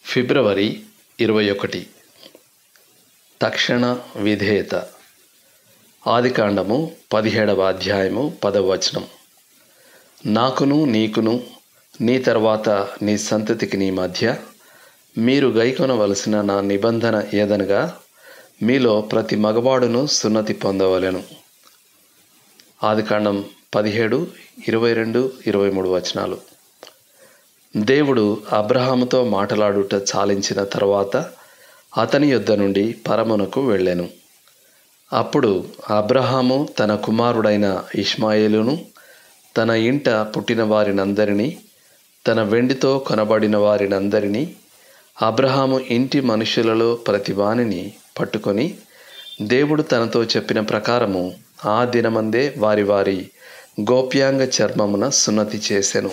ఫిబ్రవరి ఇరవై ఒకటి తక్షణ విధేయత ఆదికాండము పదిహేడవ అధ్యాయము పదవ వచనం నాకును నీకును నీ తర్వాత నీ సంతతికి నీ మధ్య మీరు గైకొనవలసిన నా నిబంధన ఏదనగా మీలో ప్రతి మగవాడును సున్నతి పొందవలెను ఆదికాండం పదిహేడు ఇరవై రెండు ఇరవై మూడు వచనాలు దేవుడు అబ్రహాముతో మాటలాడుట చాలించిన తర్వాత అతని యొద్ద నుండి పరమునకు వెళ్ళెను అప్పుడు అబ్రహాము తన కుమారుడైన ఇష్మాయేలును తన ఇంట పుట్టిన వారినందరినీ తన వెండితో కొనబడిన వారినందరినీ అబ్రహాము ఇంటి మనుషులలో ప్రతి వానిని పట్టుకొని దేవుడు తనతో చెప్పిన ప్రకారము ఆ దినమందే వారి వారి గోప్యాంగ చర్మమున సున్నతి చేసెను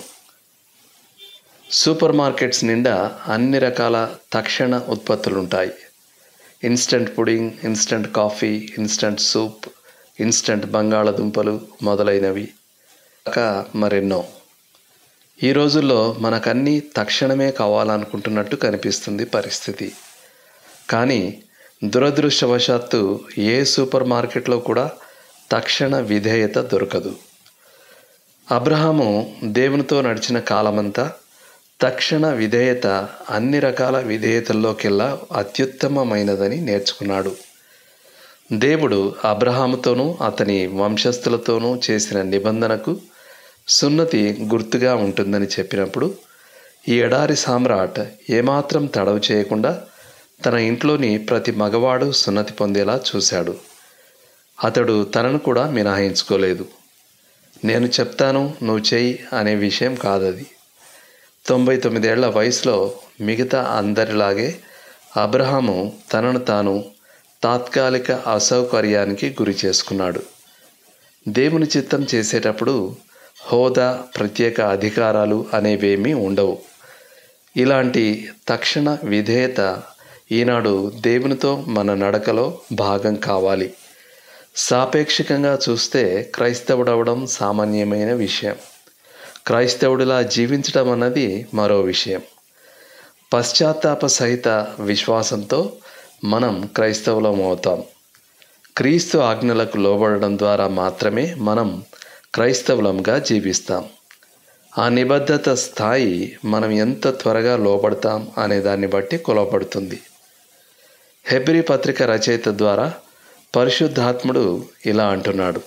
సూపర్ మార్కెట్స్ నిండా అన్ని రకాల తక్షణ ఉత్పత్తులుంటాయి instant pudding instant coffee instant soup instant బంగాళదుంపలు మొదలైనవి కాక మరెన్నో ఈ రోజుల్లో మనకన్నీ తక్షణమే కావాలనుకుంటున్నట్టు కనిపిస్తుంది పరిస్థితి కానీ దురదృష్టవశాత్తు ఏ సూపర్ మార్కెట్లో కూడా తక్షణ విధేయత దొరకదు అబ్రహాము దేవునితో నడిచిన కాలమంతా తక్షణ విధేయత అన్ని రకాల విధేయతల్లోకెల్లా అత్యుత్తమమైనదని నేర్చుకున్నాడు దేవుడు అబ్రహాముతోనూ అతని వంశస్థులతోనూ చేసిన నిబంధనకు సున్నతి గుర్తుగా ఉంటుందని చెప్పినప్పుడు ఈ ఎడారి సామ్రాట్ ఏమాత్రం తడవు చేయకుండా తన ఇంట్లోని ప్రతి మగవాడు సున్నతి పొందేలా చూశాడు అతడు తనను కూడా మినహాయించుకోలేదు నేను చెప్తాను నువ్వు చెయ్యి అనే విషయం కాదది తొంభై తొమ్మిదేళ్ల వయసులో మిగతా అందరిలాగే అబ్రహాము తనను తాను తాత్కాలిక అసౌకర్యానికి గురి చేసుకున్నాడు దేవుని చిత్తం చేసేటప్పుడు హోదా ప్రత్యేక అధికారాలు అనేవేమీ ఉండవు ఇలాంటి తక్షణ విధేయత ఈనాడు దేవునితో మన నడకలో భాగం కావాలి సాపేక్షికంగా చూస్తే క్రైస్తవుడవడం సామాన్యమైన విషయం క్రైస్తవుడిలా జీవించడం అన్నది మరో విషయం పశ్చాత్తాప సహిత విశ్వాసంతో మనం క్రైస్తవులం అవుతాం క్రీస్తు ఆజ్ఞలకు లోబడడం ద్వారా మాత్రమే మనం క్రైస్తవులంగా జీవిస్తాం ఆ నిబద్ధత స్థాయి మనం ఎంత త్వరగా లోపడతాం అనే దాన్ని బట్టి కొలవబడుతుంది హెబ్రి పత్రిక రచయిత ద్వారా పరిశుద్ధాత్ముడు ఇలా అంటున్నాడు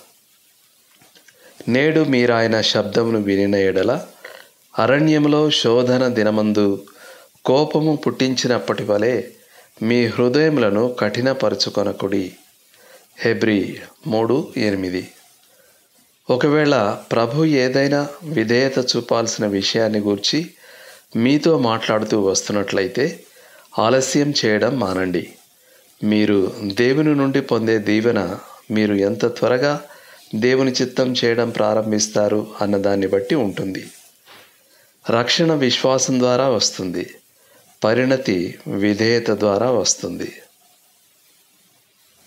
నేడు మీరాయన శబ్దమును వినిన ఎడల అరణ్యములో శోధన దినమందు కోపము పుట్టించినప్పటి వలె మీ హృదయములను కఠినపరుచుకొనకుడి హెబ్రి మూడు ఎనిమిది ఒకవేళ ప్రభు ఏదైనా విధేయత చూపాల్సిన విషయాన్ని గూర్చి మీతో మాట్లాడుతూ వస్తున్నట్లయితే ఆలస్యం చేయడం మానండి మీరు దేవుని నుండి పొందే దీవెన మీరు ఎంత త్వరగా దేవుని చిత్తం చేయడం ప్రారంభిస్తారు అన్న దాన్ని బట్టి ఉంటుంది రక్షణ విశ్వాసం ద్వారా వస్తుంది పరిణతి విధేయత ద్వారా వస్తుంది